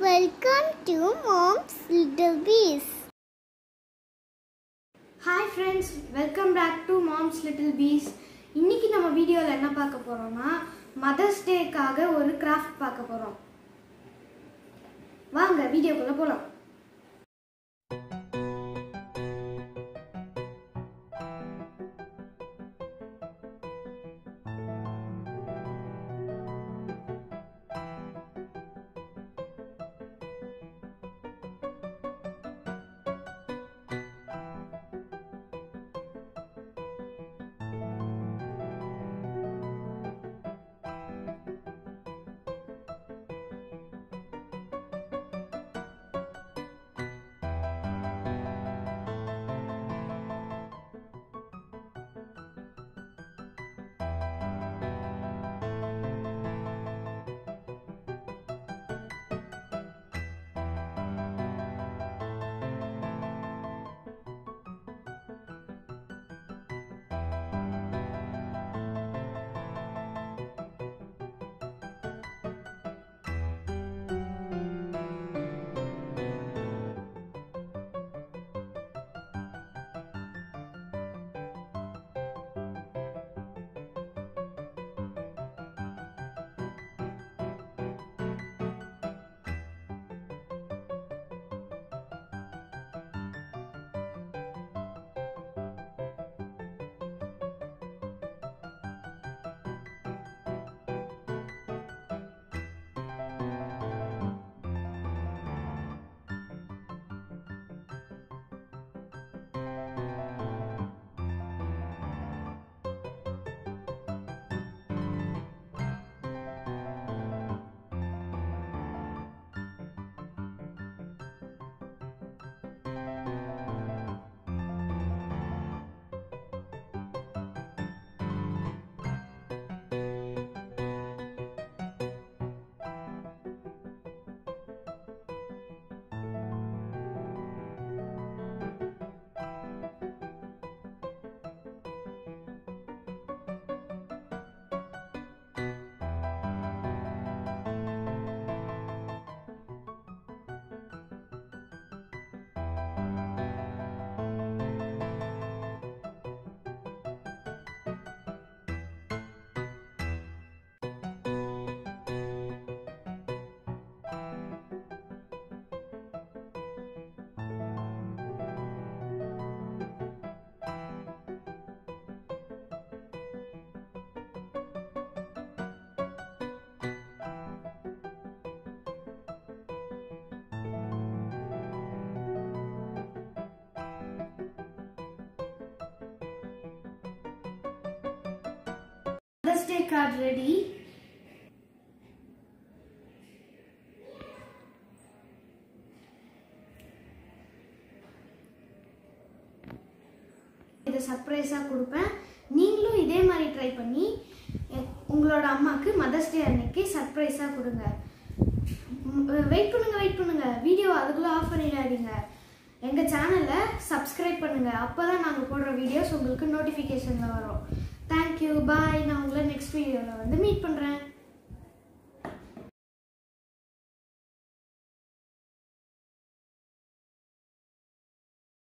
Welcome to Mom's Little Bees. Hi friends welcome back to Mom's Little Bees இன்னைக்கு நம்ம வீடியோவில் என்ன பார்க்க போகிறோம்னா மதர்ஸ் டேக்காக ஒரு கிராஃப்ட் பார்க்க போகிறோம் வாங்க வீடியோக்குள்ளே போகலாம் மதர்ஸ் டே கார்டு ரெடி இதை சர்ப்ரைஸாக கொடுப்பேன் நீங்களும் இதே மாதிரி ட்ரை பண்ணி எ- உங்களோட அம்மாவுக்கு மதர்ஸ் டே அன்னைக்கு சர்ப்ரைஸாக கொடுங்க வெயிட் பண்ணுங்க வெயிட் பண்ணுங்க வீடியோ அதுக்குள்ளே ஆஃப் பண்ணிடாதீங்க எங்கள் சேனலை சப்ஸ்கிரைப் பண்ணுங்க அப்போ தான் நாங்கள் போடுற வீடியோஸ் உங்களுக்கு நோட்டிஃபிகேஷனில் வரும் தேங்க்யூ பாய் நான் உங்களை நெக்ஸ்ட் வீடியோவில் வந்து மீட் பண்ணுறேன்